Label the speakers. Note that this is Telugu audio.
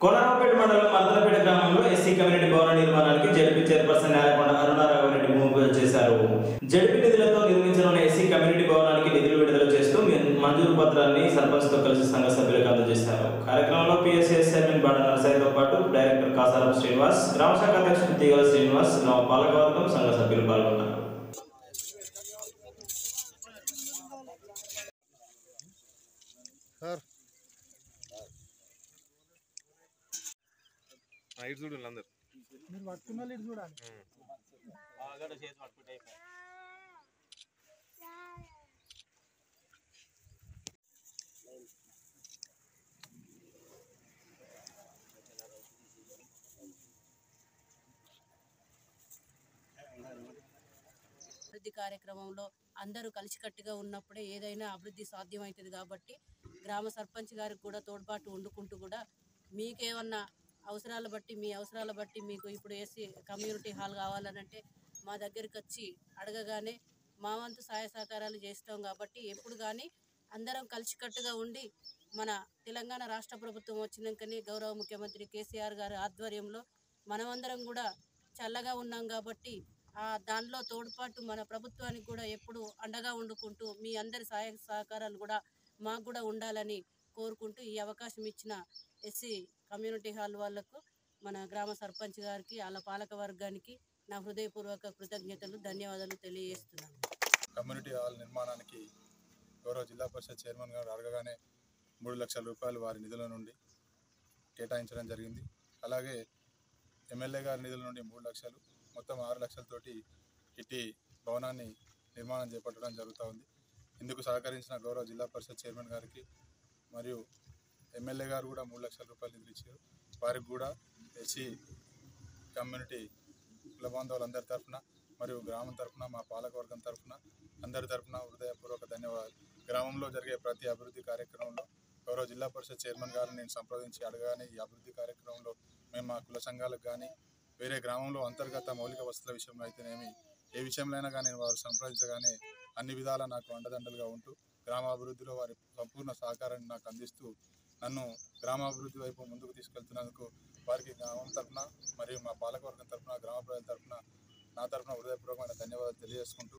Speaker 1: కోనరావుపేట మండలం మర్దలపేట గ్రామంలో ఎస్సీ కమ్యూనిటీ భవన నిర్మాణానికి జడ్పీ చైర్పర్సన్ నేలకొండ అరుణారాఘవరెడ్డి భూమి పూజ చేశారు జడ్పీ నిధులతో నిర్మించనున్న ఎస్సీ కమ్యూనిటీ భవనానికి నిధులు విడుదల చేస్తూ మీ- మంజూరు పత్రాన్ని సర్పంచ్తో కలిసి సంఘ సభ్యులకు అందజేశారు కార్యక్రమంలో పిఎస్ఎస్ చైర్మన్ బాడ నరసయ్యతో పాటు డైరెక్టర్ కాసారం శ్రీనివాస్ గ్రామ శాఖ అధ్యక్షుడు తీగల శ్రీనివాస్ గ్రామ పాలకవర్గం సంఘ సభ్యులు పాల్గొన్నారు
Speaker 2: సార్ ఇటు చూడు అందరు
Speaker 3: మీరు పట్టుకున్న వాళ్ళు ఇటు చూడాలి
Speaker 4: అభివృద్ధి కార్యక్రమంలో అందరూ కలిసికట్టుగా ఉన్నప్పుడే ఏదైనా అభివృద్ధి సాధ్యమవుతుంది కాబట్టి గ్రామ సర్పంచ్ గారికి కూడా తోడ్పాటు వండుకుంటూ కూడా మీకేమన్నా అవసరాలు బట్టి మీ అవసరాల బట్టి మీకు ఇప్పుడు ఏసీ కమ్యూనిటీ హాల్ కావాలనంటే మా దగ్గరికి వచ్చి అడగగానే మా వంతు సహాయ సహకారాలు చేస్తాం కాబట్టి ఎప్పుడు కానీ అందరం కలిసికట్టుగా ఉండి మన తెలంగాణ రాష్ట్ర ప్రభుత్వం వచ్చినాకనే గౌరవ ముఖ్యమంత్రి కేసీఆర్ గారి ఆధ్వర్యంలో మనమందరం కూడా చల్లగా ఉన్నాం కాబట్టి ఆ దానిలో తోడ్పాటు మన ప్రభుత్వానికి కూడా ఎప్పుడు అండగా వండుకుంటూ మీ అందరి సహాయ సహకారాలు కూడా మాకు కూడా ఉండాలని కోరుకుంటూ ఈ అవకాశం ఇచ్చిన ఎస్సీ కమ్యూనిటీ హాల్ వాళ్లకు మన గ్రామ సర్పంచ్ గారికి వాళ్ళ పాలక వర్గానికి నా హృదయపూర్వక కృతజ్ఞతలు ధన్యవాదాలు తెలియజేస్తున్నాను
Speaker 2: కమ్యూనిటీ హాల్ నిర్మాణానికి గౌరవ జిల్లా పరిషత్ చైర్మన్ గారు అడగగానే మూడు లక్షల రూపాయలు వారి నిధుల నుండి కేటాయించడం జరిగింది అలాగే ఎమ్మెల్యే గారి నిధుల నుండి మూడు లక్షలు మొత్తం ఆరు లక్షలతోటి ఇట్టి భవనాన్ని నిర్మాణం చేపట్టడం జరుగుతూ ఉంది ఇందుకు సహకరించిన గౌరవ జిల్లా పరిషత్ చైర్మన్ గారికి మరియు ఎమ్మెల్యే గారు కూడా మూడు లక్షల రూపాయలు నిధులు ఇచ్చారు వారికి కూడా ఎస్సీ కమ్యూనిటీ కుల బాంధవులందరి తరఫున మరియు గ్రామం తరఫున మా పాలకవర్గం తరఫున అందరి తరఫున హృదయపూర్వక ధన్యవాదాలు గ్రామంలో జరిగే ప్రతి అభివృద్ధి కార్యక్రమంలో గౌరవ జిల్లా పరిషత్ చైర్మన్ గారిని నేను సంప్రదించి అడగానే ఈ అభివృద్ధి కార్యక్రమంలో మేము మా కుల సంఘాలకు కానీ వేరే గ్రామంలో అంతర్గత మౌలిక వసతుల విషయంలో అయితేనేమి ఏ విషయంలో అయినా కానీ వారు సంప్రదించగానే అన్ని విధాలా నాకు అండదండలుగా ఉంటూ గ్రామాభివృద్ధిలో వారి సంపూర్ణ సహకారాన్ని నాకు అందిస్తూ నన్ను గ్రామాభివృద్ధి వైపు ముందుకు తీసుకెళ్తున్నందుకు వారికి గ్రామం తరఫున మరియు మా పాలకవర్గం తరఫున గ్రామ ప్రజల తరఫున నా తరఫున హృదయపూర్వకమైన ధన్యవాదాలు తెలియజేసుకుంటూ